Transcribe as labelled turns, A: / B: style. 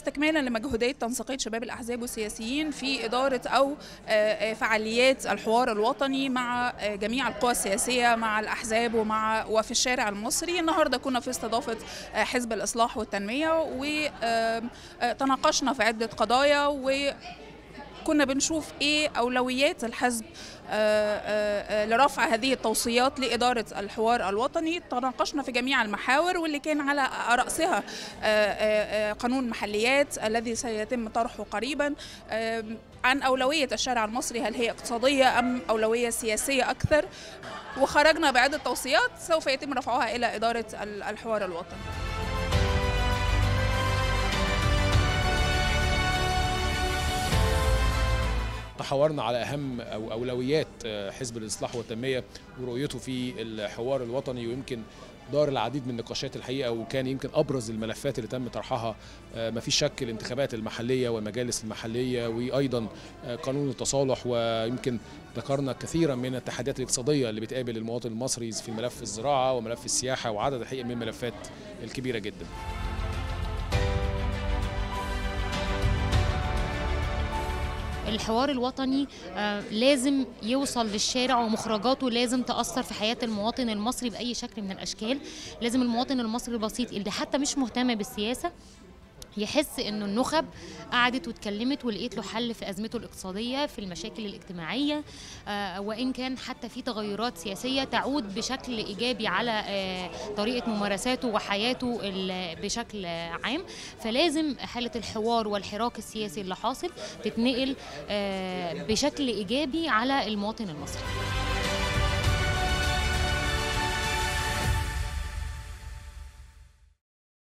A: استكمالا لمجهودات تنسيقيه شباب الاحزاب والسياسيين في اداره او فعاليات الحوار الوطني مع جميع القوى السياسيه مع الاحزاب ومع وفي الشارع المصري النهارده كنا في استضافه حزب الاصلاح والتنميه وتناقشنا في عده قضايا و كنا بنشوف ايه اولويات الحزب لرفع هذه التوصيات لإدارة الحوار الوطني تناقشنا في جميع المحاور واللي كان على رأسها قانون المحليات الذي سيتم طرحه قريبا عن أولوية الشارع المصري هل هي اقتصادية أم أولوية سياسية أكثر وخرجنا بعدة توصيات سوف يتم رفعها إلى إدارة الحوار الوطني
B: تحاورنا على اهم او اولويات حزب الاصلاح والتنميه ورؤيته في الحوار الوطني ويمكن دار العديد من النقاشات الحقيقه وكان يمكن ابرز الملفات اللي تم طرحها ما فيش شك الانتخابات المحليه والمجالس المحليه وايضا قانون التصالح ويمكن ذكرنا كثيرا من التحديات الاقتصاديه اللي بتقابل المواطن المصري في ملف الزراعه وملف السياحه وعدد الحقيقه من الملفات الكبيره جدا.
C: الحوار الوطني لازم يوصل للشارع ومخرجاته لازم تأثر في حياة المواطن المصري بأي شكل من الأشكال لازم المواطن المصري البسيط اللي حتى مش مهتم بالسياسة يحس انه النخب قعدت واتكلمت ولقيت له حل في ازمته الاقتصاديه في المشاكل الاجتماعيه آه وان كان حتى في تغيرات سياسيه تعود بشكل ايجابي على آه طريقه ممارساته وحياته بشكل عام فلازم حاله الحوار والحراك السياسي اللي حاصل تتنقل آه بشكل ايجابي على المواطن المصري